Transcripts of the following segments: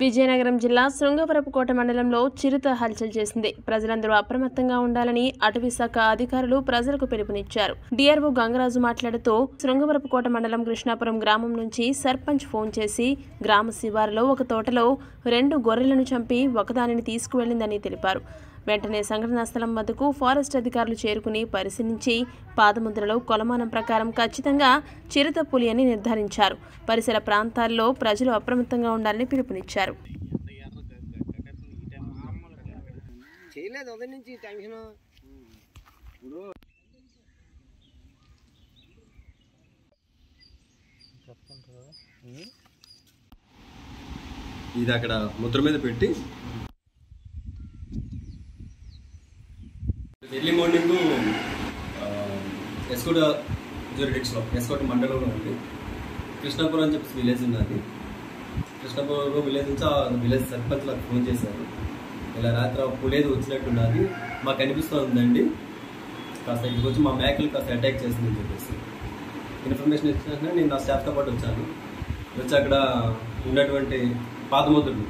విజయనగరం జిల్లా శృంగవరపుకోట మండలంలో చిరుత హల్చల్ చేసింది ప్రజలందరూ అప్రమత్తంగా ఉండాలని అటవీ శాఖ అధికారులు ప్రజలకు పిలుపునిచ్చారు డిఆర్ఓ గంగరాజు మాట్లాడుతూ శృంగవరపుకోట మండలం కృష్ణాపురం గ్రామం నుంచి సర్పంచ్ ఫోన్ చేసి గ్రామ శివారులో ఒక తోటలో రెండు గొర్రెలను చంపి ఒకదానిని తీసుకువెళ్లిందని తెలిపారు వెంటనే సంఘటనా స్థలం వద్దకు ఫారెస్ట్ అధికారులు చేరుకుని పరిశీలించి పాదముద్రలో కొలమానం ప్రకారం ఖచ్చితంగా చిరుత పులి అని నిర్ధారించారు పరిసర ప్రాంతాల్లో ప్రజలు అప్రమత్తంగా ఉండాలని పిలుపునిచ్చారు చేయలేదు ఉదయం నుంచి టెన్షన్ ఇది అక్కడ ముద్ర మీద పెట్టి ఎర్లీ మార్నింగ్ ఎస్కోట జూరిడిక్స్లో ఎస్కోట మండలంలో ఉంది కృష్ణాపురం అని చెప్పేసి విలేజ్ ఉన్నది కృష్ణాపురం విలేజ్ నుంచి ఆ విలేజ్ సర్పంచ్ నాకు ఫోన్ చేశారు ఇలా రాత్రి పులేదు వచ్చినట్టున్నది మాకు అనిపిస్తుందండి కాస్త ఇక్కడికి వచ్చి మా మేకలు కాస్త అటాక్ చేసిందని చెప్పేసి ఇన్ఫర్మేషన్ ఇచ్చినాక నేను నా స్టాఫ్తో పాటు వచ్చాను వచ్చి అక్కడ ఉన్నటువంటి పాదముద్రలు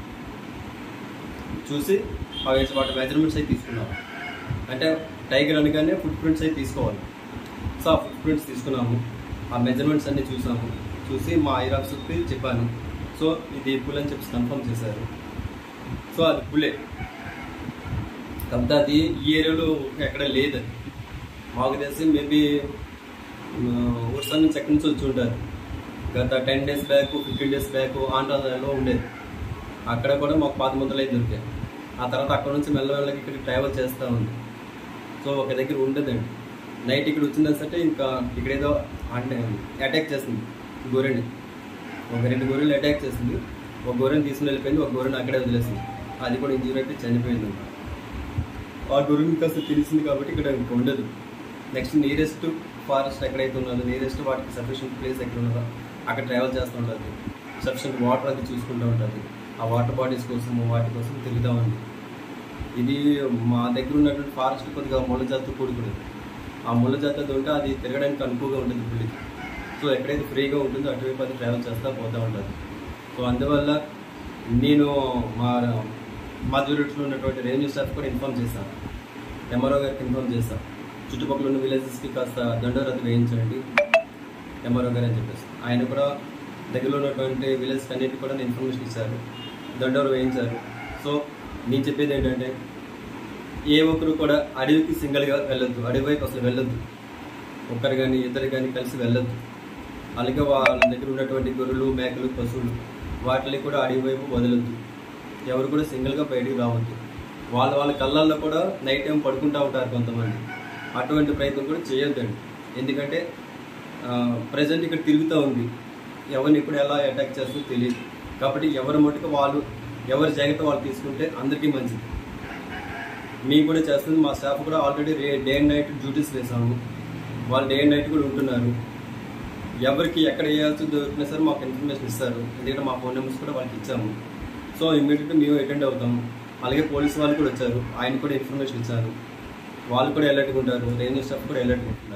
చూసి అవి వాటి మెజర్మెంట్స్ అయితే తీసుకున్నాము అంటే టైగర్ అనగానే ఫుట్ ప్రింట్స్ అయితే తీసుకోవాలి సో ఆ ఫుట్ ప్రింట్స్ తీసుకున్నాము ఆ మెజర్మెంట్స్ అన్ని చూసాము చూసి మా ఐరాక్స్కి చెప్పాను సో ఇది పుల్ అని చెప్పి కన్ఫర్మ్ చేశారు సో అది పులే కాకపోతే అది ఈ ఏరియాలో ఎక్కడ లేదు అది మాకు తెలిసి మేబీ ఉత్సవం నుంచి ఎక్కడి నుంచి వచ్చి ఉంటారు గత ten days back fifteen days back ఆంధ్రాలో ఉండేది అక్కడ కూడా మాకు పాత ముద్దలు అయితే దొరికాయి ఆ తర్వాత అక్కడ నుంచి మెల్లమెల్లగా ఇక్కడికి ట్రావెల్ చేస్తూ ఉంది సో ఒక దగ్గర ఉండదండి నైట్ ఇక్కడ వచ్చిందంటే ఇంకా ఇక్కడ ఏదో అంటే అటాక్ చేస్తుంది గొర్రెని ఒక రెండు గొర్రెలు అటాక్ చేసింది ఒక గొర్రెని తీసుకుని వెళ్ళిపోయింది ఒక గొర్రెని అక్కడే వదిలేసింది అది కూడా ఇంజూరీ అయితే చనిపోయింది ఆ గొర్రెని కాస్త తెలిసింది కాబట్టి ఇక్కడ ఇంకా ఉండదు నెక్స్ట్ నియరెస్ట్ ఫారెస్ట్ ఎక్కడైతే ఉన్నదో నియరెస్ట్ వాటికి సఫిషియంట్ ప్లేస్ ఎక్కడ ఉన్నదో అక్కడ ట్రావెల్ చేస్తూ ఉంటుంది సఫిషియంట్ వాటర్ అది చూసుకుంటూ ఉంటుంది ఆ వాటర్ బాడీస్ కోసం వాటి కోసం తిరుగుతూ ఉంది ఇది మా దగ్గర ఉన్నటువంటి ఫారెస్ట్ కొద్దిగా ముళ్ళ జాతితో కూడుకున్నది ఆ ముళ్ళ జాతితో ఉంటే అది తిరగడానికి అనుకువగా ఉంటుంది పులికి సో ఎక్కడైతే ఫ్రీగా ఉంటుందో అటువైపు అది ట్రావెల్ చేస్తూ పోతూ ఉంటుంది సో అందువల్ల నేను మా మా జ్యూరిటీలో ఉన్నటువంటి రెవెన్యూ స్టాఫ్ కూడా ఇన్ఫార్మ్ చేశాను ఎంఆర్ఓ గారికి ఇన్ఫార్మ్ చేశాను చుట్టుపక్కల ఉన్న విలేజెస్కి కాస్త దండోరతి వేయించండి ఎంఆర్ఓ గారు అని చెప్పేసి ఆయన కూడా దగ్గరలో ఉన్నటువంటి విలేజ్కి అన్నిటికీ కూడా నేను ఇన్ఫర్మేషన్ ఇచ్చారు దండోరు వేయించారు సో నేను చెప్పేది ఏంటంటే ఏ ఒక్కరు కూడా అడవికి సింగిల్గా వెళ్ళొద్దు అడవి వైపు అసలు వెళ్ళొద్దు ఒక్కరు కానీ ఇద్దరు కానీ కలిసి వెళ్ళొద్దు అలాగే వాళ్ళ దగ్గర ఉన్నటువంటి గొర్రెలు మేకలు పశువులు వాటిని కూడా అడవి వైపు వదలొద్దు ఎవరు కూడా సింగిల్గా బయటికి రావద్దు వాళ్ళ వాళ్ళ కళ్ళల్లో కూడా నైట్ టైం పడుకుంటూ ఉంటారు కొంతమంది అటువంటి ప్రయత్నం కూడా చేయొద్దండి ఎందుకంటే ప్రజెంట్ ఇక్కడ తిరుగుతూ ఉంది ఎవరిని ఇప్పుడు ఎలా అటాక్ చేస్తుందో తెలియదు కాబట్టి ఎవరి మటుకు వాళ్ళు ఎవరి జాగ్రత్త వాళ్ళు తీసుకుంటే అందరికీ మంచిది మేము కూడా చేస్తుంది మా స్టాఫ్ కూడా ఆల్రెడీ రే డే అండ్ నైట్ డ్యూటీస్ వేసాము వాళ్ళు డే అండ్ నైట్ కూడా ఉంటున్నారు ఎవరికి ఎక్కడ వేయాల్సి దొరికినా సరే మాకు ఇన్ఫర్మేషన్ ఇస్తారు ఎందుకంటే మా ఫోన్ నెంబర్స్ కూడా వాళ్ళకి ఇచ్చాము సో ఇమ్మీడియట్గా మేము అటెండ్ అవుతాము అలాగే పోలీస్ వాళ్ళు కూడా వచ్చారు ఆయన కూడా ఇన్ఫర్మేషన్ ఇచ్చారు వాళ్ళు కూడా అలర్ట్గా ఉంటారు రెవెన్యూ స్టాఫ్ కూడా అలర్ట్గా ఉంటున్నారు